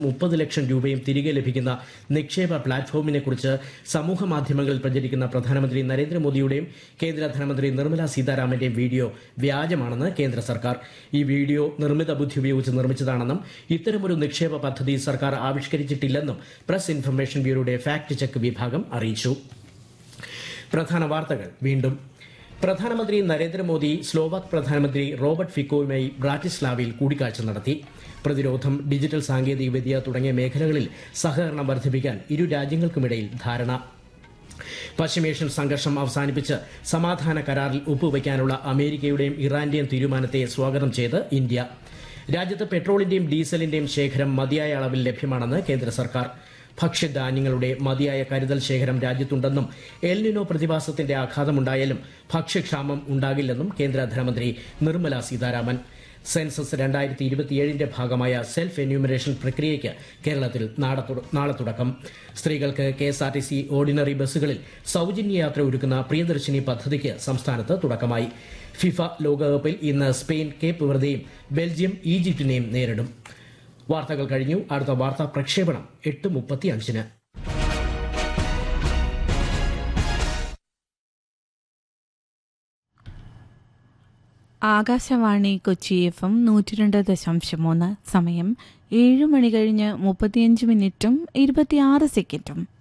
മുപ്പത് ലക്ഷം രൂപയും തിരികെ ലഭിക്കുന്ന നിക്ഷേപ പ്ലാറ്റ്ഫോമിനെക്കുറിച്ച് സമൂഹ മാധ്യമങ്ങളിൽ പ്രചരിക്കുന്ന പ്രധാനമന്ത്രി നരേന്ദ്രമോദിയുടെയും കേന്ദ്ര ധനമന്ത്രി നിർമ്മല സീതാരാമന്റെയും വീഡിയോ വ്യാജമാണെന്ന് കേന്ദ്ര സർക്കാർ ഈ വീഡിയോ നിർമ്മിത ബുദ്ധി ഉപയോഗിച്ച് നിർമ്മിച്ചതാണെന്നും ഇത്തരമൊരു നിക്ഷേപ പദ്ധതി സർക്കാർ ആവിഷ്കരിച്ചിട്ടില്ലെന്നും പ്രസ് ഇൻഫർമേഷൻ ബ്യൂറോയുടെ ഫാക്ട് ചെക്ക് വിഭാഗം അറിയിച്ചു പ്രധാന വാർത്തകൾ വീണ്ടും പ്രധാനമന്ത്രി നരേന്ദ്രമോദി സ്ലോവാക് പ്രധാനമന്ത്രി റോബർട്ട് ഫിക്കോയുമായി ബ്രാറ്റിസ്ലാവയിൽ കൂടിക്കാഴ്ച നടത്തി പ്രതിരോധം ഡിജിറ്റൽ സാങ്കേതികവിദ്യ തുടങ്ങിയ മേഖലകളിൽ സഹകരണം വർദ്ധിപ്പിക്കാൻ ഇരു രാജ്യങ്ങൾക്കുമിടയിൽ ധാരണ പശ്ചിമേഷ്യൻ സംഘർഷം അവസാനിപ്പിച്ച് സമാധാന കരാറിൽ ഒപ്പുവയ്ക്കാനുള്ള അമേരിക്കയുടെയും ഇറാന്റെയും തീരുമാനത്തെ സ്വാഗതം ചെയ്ത് ഇന്ത്യ രാജ്യത്ത് പെട്രോളിന്റെയും ഡീസലിന്റെയും ശേഖരം മതിയായ അളവിൽ ലഭ്യമാണെന്ന് കേന്ദ്ര സർക്കാർ ഭക്ഷ്യധാന്യങ്ങളുടെ മതിയായ കരുതൽ ശേഖരം രാജ്യത്തുണ്ടെന്നും എൽനിനോ പ്രതിഭാസത്തിന്റെ ആഘാതമുണ്ടായാലും ഭക്ഷ്യക്ഷാമം ഉണ്ടാകില്ലെന്നും കേന്ദ്ര ധനമന്ത്രി നിർമ്മല സീതാരാമൻ സെൻസസ് രണ്ടായിരത്തി ഇരുപത്തിയേഴിന്റെ ഭാഗമായ സെൽഫ് എന്യൂമറേഷൻ പ്രക്രിയയ്ക്ക് കേരളത്തിൽ നാളെ തുട- നാളെ തുടക്കം സ്ത്രീകൾക്ക് K S R T C ordinary ബസ്സുകളിൽ സൌജന്യ യാത്ര ഒരുക്കുന്ന പ്രിയദർശിനി പദ്ധതിക്ക് സംസ്ഥാനത്ത് തുടക്കമായി ഫിഫ ലോകകപ്പിൽ ഇന്ന് സ്പെയിൻ കേപ്പ് വെറുതെയും ബെൽജിയം ഈജിപ്തിനെയും നേരിടും വാർത്തകൾ കഴിഞ്ഞു അടുത്ത വാർത്താ പ്രക്ഷേപണം എട്ട് മുപ്പത്തി അഞ്ചിന് ആകാശവാണി കൊച്ചി എഫ് എം നൂറ്റി രണ്ട് ദശാംശം മൂന്ന് സമയം ഏഴ് മണി കഴിഞ്ഞ് മുപ്പത്തിയഞ്ച് മിനിറ്റും ഇരുപത്തിയാറ് സെക്കൻഡും